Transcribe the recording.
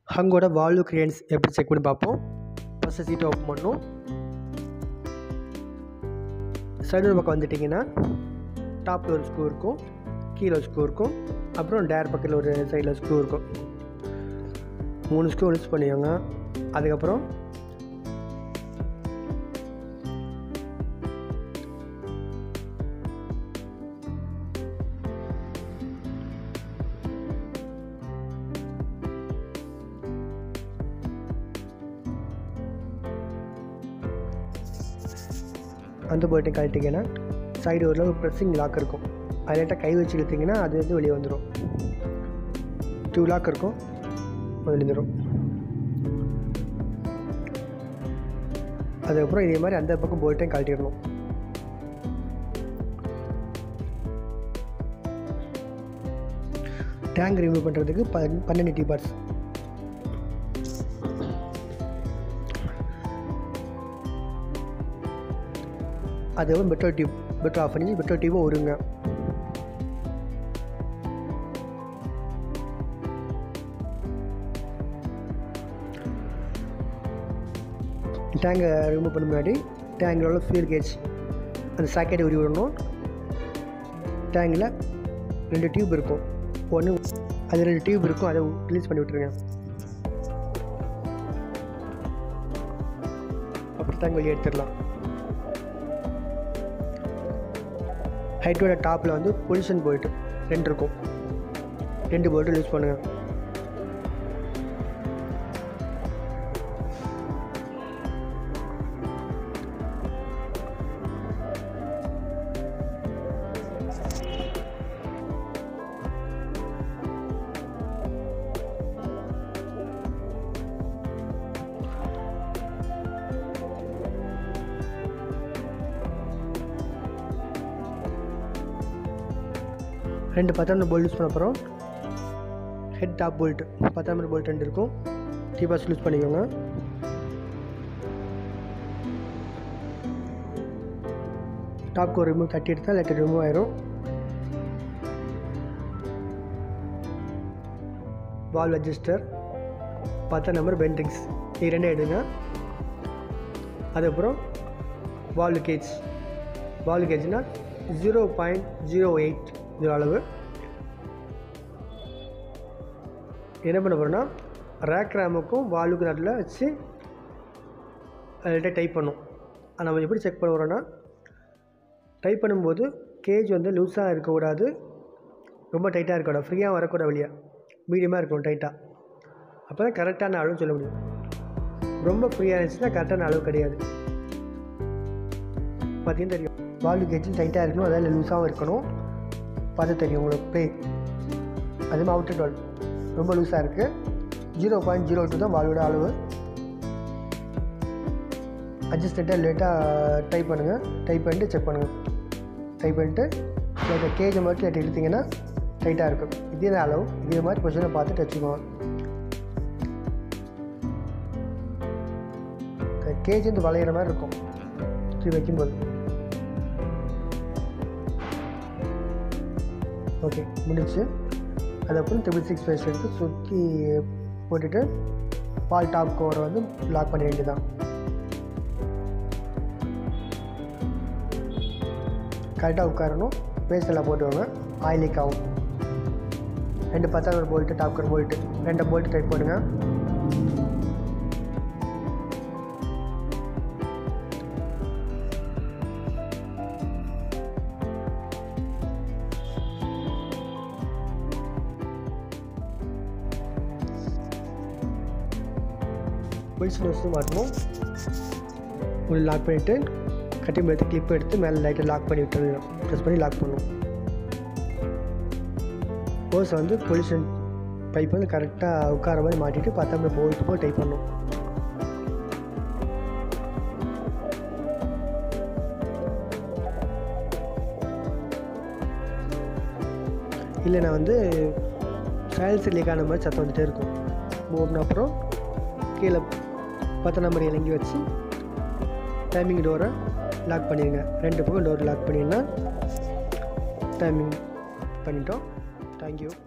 ஹங்கோட valve கிரியன்ஸ் எப்படி check பண்ணி பார்ப்போம் ஃபஸ்ட்டு சீட்டை ஓப்பன் பண்ணணும் சைடு பக்கம் வந்துட்டிங்கன்னா டாப்பில் ஒரு ஸ்க்ரூ இருக்கும் கீழே ஒரு ஸ்க்ரூ இருக்கும் அப்புறம் டேர் பக்கத்தில் ஒரு சைடில் ஸ்க்ரூ இருக்கும் மூணு ஸ்க்ரூ யூஸ் பண்ணிக்கோங்க அதுக்கப்புறம் அந்த போய்ட்டு கழட்டிங்கன்னா சைடு ஒரு ப்ரெஸ்ஸிங் லாக் இருக்கும் அது லைட்டாக கை வச்சு இழுத்திங்கன்னா அது வந்து வெளியே வந்துடும் டூ லாக் இருக்கும் விழுந்துடும் அதுக்கப்புறம் இதே மாதிரி அந்த பக்கம் போல்ட்டையும் கழட்டிடணும் டேங்க் ரிமூவ் பண்ணுறதுக்கு பன் பன்னெண்டு டி பார்ட்ஸ் அதுக்கப்புறம் பெட்ரோல் டியூப் பெட்ரோல் ஆஃப் பண்ணி பெட்ரோல் டியூபும் உருங்க டேங்கை ரிமூவ் பண்ண முன்னாடி டேங்கில் உள்ள ஃபியூல் கேஜ் அந்த சாக்கெட்டை உருவி விடணும் டேங்கில் ரெண்டு டியூப் இருக்கும் ஒன்று அது ரெண்டு டியூப் இருக்கும் அதை ரிலீஸ் பண்ணி விட்ருங்க அப்புறம் டேங்க் வெளியே எடுத்துடலாம் ஹைட்டோட டாப்பில் வந்து பொசிஷன் போல்ட்டு ரெண்டு இருக்கும் ரெண்டு போல்ட்டு யூஸ் பண்ணுங்கள் ரெண்டு பத்தாம் போல்ட் யூஸ் பண்ண அப்புறம் ஹெட் டாப் போல்ட் பத்தாம் நம்பர் போல்ட் ரெண்டு இருக்கும் கீபாஸ் யூஸ் பண்ணிக்கோங்க டாப் கோர் ரிமூவ் தட்டி எடுத்தால் லெட்டர் ரிமூவ் ஆயிரும் வால் அட்ஜஸ்டர் பத்தாம் நம்பர் பென்ட்ரிங்ஸ் இது ரெண்டே எடுங்க அதுக்கப்புறம் வால் கேஜ் வால் கேஜ்னால் ஜீரோ பாயிண்ட் ஜீரோ எயிட் இது அளவு என்ன பண்ண போகிறோன்னா ரேக் ரேமுக்கும் வாலுக்கு நடுவில் வச்சு அதில் டைப் பண்ணும் அது நம்ம எப்படி செக் பண்ண போகிறோன்னா டைப் பண்ணும்போது கேஜ் வந்து லூஸாக இருக்கக்கூடாது ரொம்ப டைட்டாக இருக்கக்கூடாது ஃப்ரீயாக வரக்கூடாது வழியாக மீடியமாக இருக்கணும் டைட்டாக அப்போ தான் கரெக்டான அளவுன்னு சொல்ல முடியும் ரொம்ப ஃப்ரீயாக இருந்துச்சுன்னா கரெக்டான அளவு கிடையாது பார்த்தீங்கன்னா தெரியும் வால்வு கேஜில் டைட்டாக இருக்கணும் அதாவது லூஸாகவும் இருக்கணும் பார்த்து தெரியும் உங்களுக்கு ப்ளே அதுமாதிரி அவுட்டர் வால் ரொம்ப லூஸாக இருக்குது ஜீரோ பாயிண்ட் ஜீரோ டூ தான் வால்வோட அளவு அட்ஜஸ்டண்ட்டாக லேட்டாக டைப் பண்ணுங்கள் டைப் பண்ணிட்டு செக் பண்ணுங்கள் டைப் பண்ணிட்டு லைட்டாக கேஜை மட்டும் லைட் எடுத்திங்கன்னா டைட்டாக இருக்கும் இதே தான் அளவு இதே மாதிரி பொசிஷனை பார்த்துட்டு வச்சுக்கோங்க கேஜ் வந்து வளையிற மாதிரி இருக்கும் இது வைக்கும்போது ஓகே முடிச்சு அதுக்கப்புறம் ட்ரிபிள் சிக்ஸ் ஃபேஸ் எடுத்து சுற்றி போட்டுட்டு பால் டாப் கவரை வந்து லாக் பண்ண வேண்டியதான் கரெக்டாக உட்காரணும் பேஸ்ட் எல்லாம் போட்டுவாங்க ஆயில் லீக் ஆகும் ரெண்டு பத்தாவது போல்ட்டு டாப் கவர் போல்ட்டு ரெண்டு போல்ட்டு டைப் போடுங்க பொசிஷன் வச்சு மாட்டணும் உள்ள லாக் பண்ணிவிட்டு கட்டி எடுத்து கிளிப் எடுத்து மேலே லைட்டை லாக் பண்ணி விட்டுருணும் ப்ரெஸ் பண்ணி லாக் பண்ணணும் ஹோஸ் வந்து பொசிஷன் பைப் வந்து கரெக்டாக உட்கார மாதிரி மாட்டிட்டு பத்தாம் போல்ட்டு போய் டைப் பண்ணணும் இல்லைனா வந்து சைல்ஸ் லீக் ஆன மாதிரி சத்தம் வந்துகிட்டே இருக்கும் மூவ்ன அப்புறம் கீழே பத்து நம்பர் இறங்கி வச்சு டைமிங் டோரை லாக் பண்ணிடுங்க ரெண்டு பக்கம் டோர் லாக் பண்ணிங்கன்னா டைமிங் பண்ணிட்டோம் தேங்க்யூ